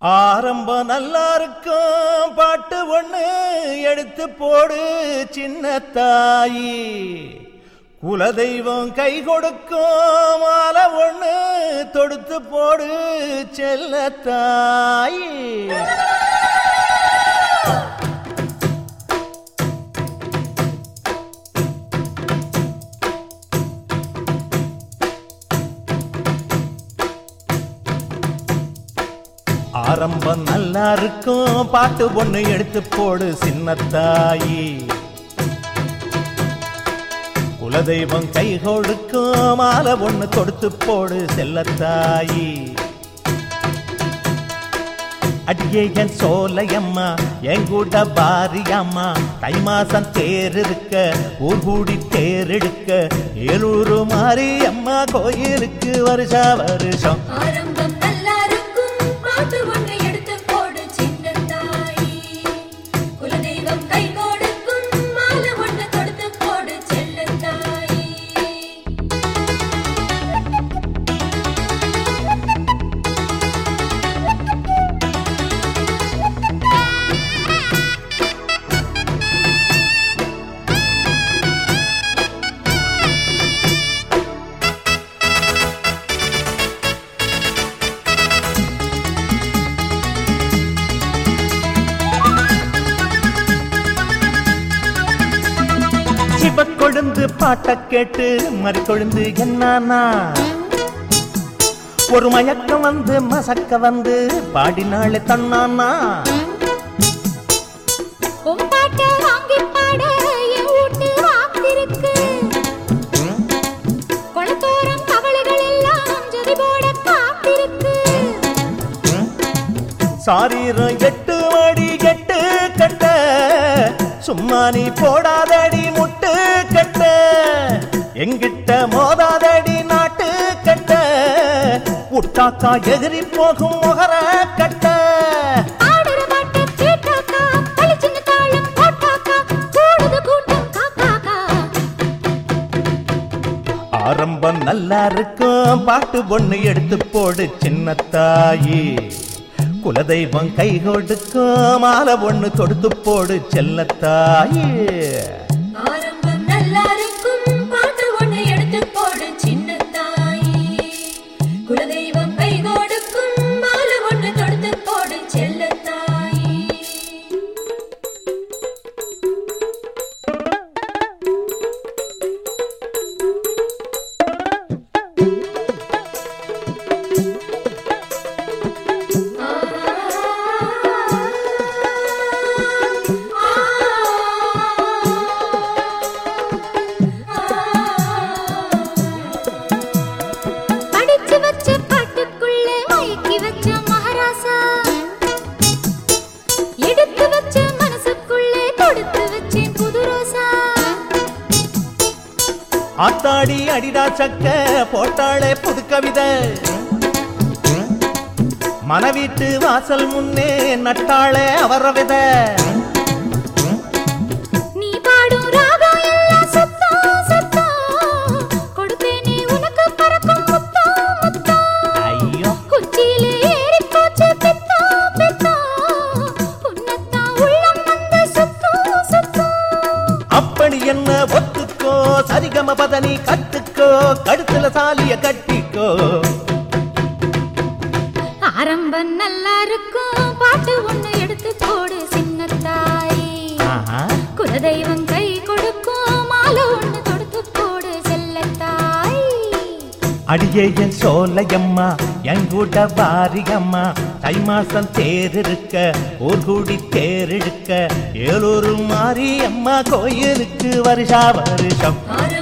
ஆரம்பம் நல்லா இருக்கும் பாட்டு ஒண்ணு எடுத்து போடு சின்ன தாயி குலதெய்வம் கை கொடுக்கும் மாலை ஒண்ணு தொடுத்து போடு செல்ல தாயி ஆரம்பம் நல்லா இருக்கும் பாட்டு ஒண்ணு எடுத்து போடு சின்னத்தாயி குலதெய்வம் கை கொடுக்கும் மாலை ஒண்ணு கொடுத்து போடு செல்லத்தாயி அடியே என் சோலையம்மா என் கூட பாரியம்மா தை மாசம் தேர் இருக்க ஊர் கூடி தேர் எடுக்க ஏலூரு மாரியம்மா கோயிலுக்கு வருஷா வருஷம் ஆரம்பம் நல்லா இருக்கும் பாட்டு ஒன்று எடுத்து போடு சின்ன தாயி குலதெய்வம் கை கொடுக்கும் மாலை ஒன்று கொடுத்து போடு செல்ல தாயி சிவ கொழுந்து பாட்ட கேட்டு மறி கொழுந்து என்னானா ஒரு மயக்கம் வந்து மசக்க வந்து பாடினாளே தன்னானா உன் பாட்டை வாங்கி பாட என் வீட்டு வாக்கிருக்கு குளத்தோரம் கவலைகள் எல்லாம் ஜதி போட காத்திருக்கு சாரீரம் எட்டு மடி எட்டு கட்ட சும்மா நீ போடாதடி முட்டு கட்ட எங்கிட்ட மோதாதடி நாட்டு கட்ட உட்டாக்கா எதிரி போகும் முகர கட்ட ஆடுற பாட்டை கேட்டாக்கா பளிச்சுன்னு தாளம் போட்டாக்கா கூடுது கூட்டம் காக்காக்கா ஆரம்பம் நல்லா இருக்கும் பாட்டு ஒண்ணு எடுத்து போடு சின்ன தாயி குலதெய்வம் கை கொடுக்கும் மாலை ஒண்ணு தொடுத்து போடு செல்லத்தாயி ஆரம்பம் நல்லா இருக்கும் பாட்டு ஒண்ணு எடுத்து போடு சின்ன தாயி குலதெய்வம் கை கொடுக்கும் மாலை ஒண்ணு தொடுத்து போடு செல்ல தாயி படிச்சு வச்ச பாட்டுக்குள்ளே மயக்கி வச்ச மகாராசா எடுத்து வச்ச மனசுக்குள்ளே கொடுத்து வச்சேன் புது ரோசா ஆத்தாடி அடிடா சக்க போட்டாளே புது கவிதை மனவீட்டு வாசல் முன்னே நட்டாளே அவர வித நீ பாடும் ராகம் எல்லாம் சத்தம் சத்தம் கொடுப்பேனே உனக்கு பறக்கும் முத்தம் முத்தம் ஐயோ குச்சியிலே ஏறி போச்சு பித்தம் பித்தம் உன்னத்தான் உள்ளம் வந்து சுத்தம் சுத்தம் அப்படி என்ன ஒத்துக்கோ சரிகம பதனி கத்துக்கோ கழுத்துல சாலிய கட்டிக்கோ ஆரம்பம் நல்லா இருக்கும் பாட்டு ஒண்ணு எடுத்து போடு சின்ன தாயி ஆஹா. குலதெய்வம் கை கொடுக்கும் மாலை ஒண்ணு கொடுத்து போடு செல்ல தாய் அடியே என் சோலையம்மா என் கூட பாரியம்மா தை மாசம் தேர் இருக்க ஊர் கூடி தேர் எடுக்க ஏலூரு மாரியம்மா கோயிலுக்கு வருஷா வருஷம் ஆரம்பம்